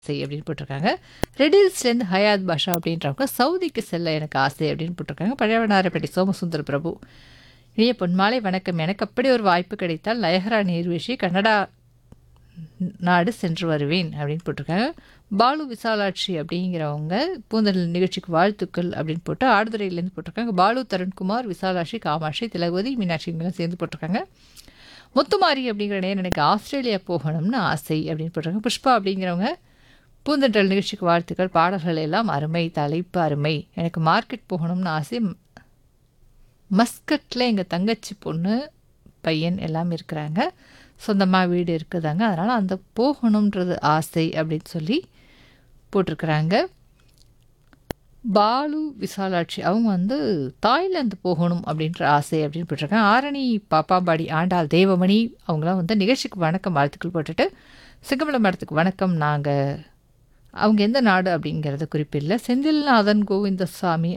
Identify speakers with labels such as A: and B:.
A: ஆசை அப்படின்னு போட்டிருக்காங்க ரெடில்ஸ்லேருந்து ஹயாத் பாஷா அப்படின்றவங்க சவுதிக்கு செல்ல எனக்கு ஆசை அப்படின்னு போட்டிருக்காங்க பழையவனாரப்பட்டி சோமசுந்தர பிரபு இனிய பொன்மாலை வணக்கம் எனக்கு அப்படி ஒரு வாய்ப்பு கிடைத்தால் நயகரா நீர்வீழ்ச்சி கன்னடா நாடு சென்று வருவேன் அப்படின்னு போட்டிருக்காங்க பாலு விசாலாட்சி அப்படிங்கிறவங்க பூந்தல் நிகழ்ச்சிக்கு வாழ்த்துக்கள் அப்படின்னு போட்டு ஆடுதுறையிலேருந்து போட்டிருக்காங்க பாலு தருண்குமார் விசாலாட்சி காமாட்சி திலகவதி மீனாட்சி இவங்கெல்லாம் சேர்ந்து போட்டிருக்காங்க முத்துமாரி அப்படிங்கிற நேரம் எனக்கு ஆஸ்திரேலியா போகணும்னு ஆசை அப்படின்னு போட்டிருக்காங்க புஷ்பா அப்படிங்கிறவங்க பூந்தென்றல் நிகழ்ச்சிக்கு வாழ்த்துக்கள் பாடல்கள் எல்லாம் அருமை தலைப்பு அருமை எனக்கு மார்க்கெட் போகணும்னு ஆசை மஸ்கட்டில் எங்கள் தங்கச்சி பொண்ணு பையன் எல்லாம் இருக்கிறாங்க சொந்தமாக வீடு இருக்குதாங்க அதனால் அந்த போகணுன்றது ஆசை அப்படின்னு சொல்லி போட்டிருக்கிறாங்க பாலு விசாலாட்சி அவங்க வந்து தாய்லாந்து போகணும் அப்படின்ற ஆசை அப்படின்னு போட்டிருக்காங்க ஆரணி பாப்பாம்பாடி ஆண்டாள் தேவமணி அவங்களாம் வந்து நிகழ்ச்சிக்கு வணக்கம் வாழ்த்துக்கள் போட்டுட்டு சிங்கமலம் மடத்துக்கு வணக்கம் நாங்கள் அவங்க எந்த நாடு அப்படிங்கிறத குறிப்பில்லை செந்தில்நாதன் கோவிந்தசாமி